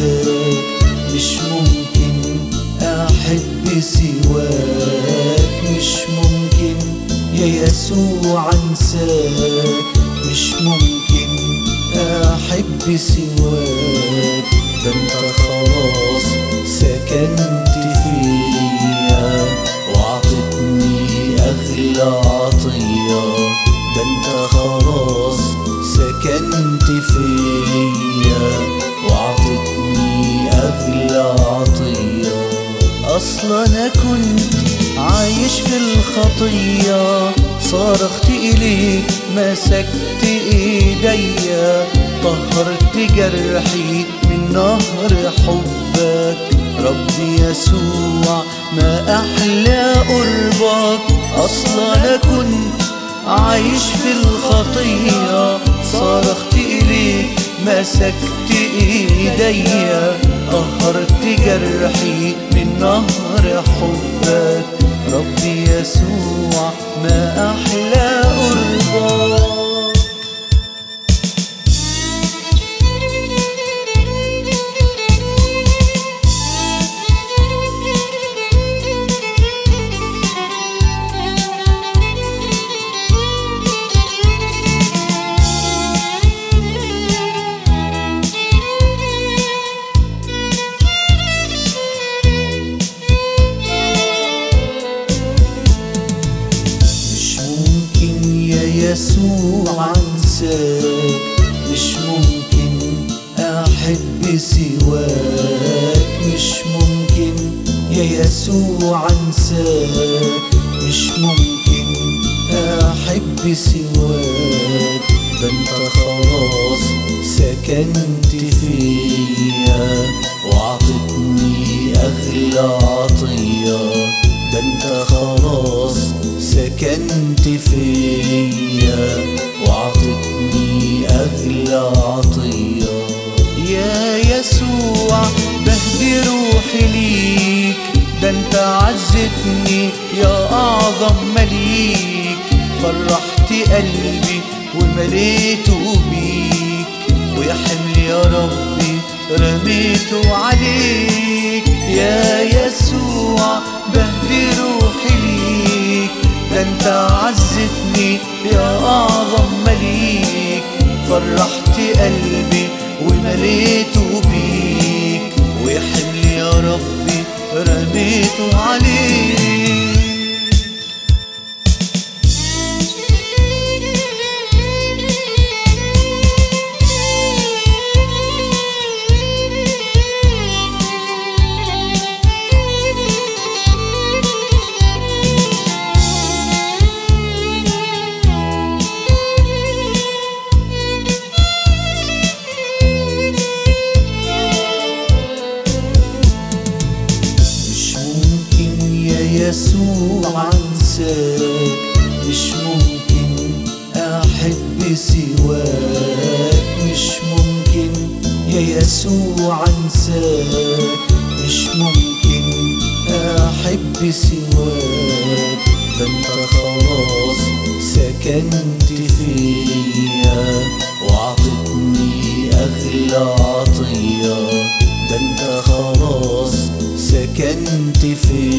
انساك مش ممكن احب سواك مش ممكن يا يسوع انساك مش ممكن احب سواك ده انت خلاص سكنت فيا وعطتني اغلى عطيه ده انت خلاص سكنت فيا وعطتني اغلى عطيه اصلا انا كنت عايش في الخطيه صرخت اليك مسكت ايديا طهرت جرحي من نهر حبك ربي يسوع ما احلى قربك اصلا انا كنت عايش في الخطية صرخت إليك مسكت إيديا طهرت جرحي من نهر حبك ربي يسوع ما أحلى قربك مش ممكن يا يسوع انساك مش ممكن احب سواك مش ممكن يا يسوع انساك مش ممكن احب سواك ده انت خلاص سكنت فيا وعطتني اغلى عطيه ده انت خلاص سكنت فيا وعطتني اغلى عطيه يا يسوع بهدي روحي ليك ده انت عزتني يا اعظم مليك فرحت قلبي ومليته بيك ويا حمل يا ربي رميته عليك يا يسوع بهدي روحي ليك ده انت عزتني يا اعظم مليك فرحت قلبي ومليته بيك ويا حمل يا ربي رميته عليك مش ممكن يا يسوع انساك مش ممكن احب سواك مش ممكن يا يسوع انساك مش ممكن احب سواك ده انت خلاص سكنت فيا وعطتني اغلى عطيه ده انت خلاص سكنت فيا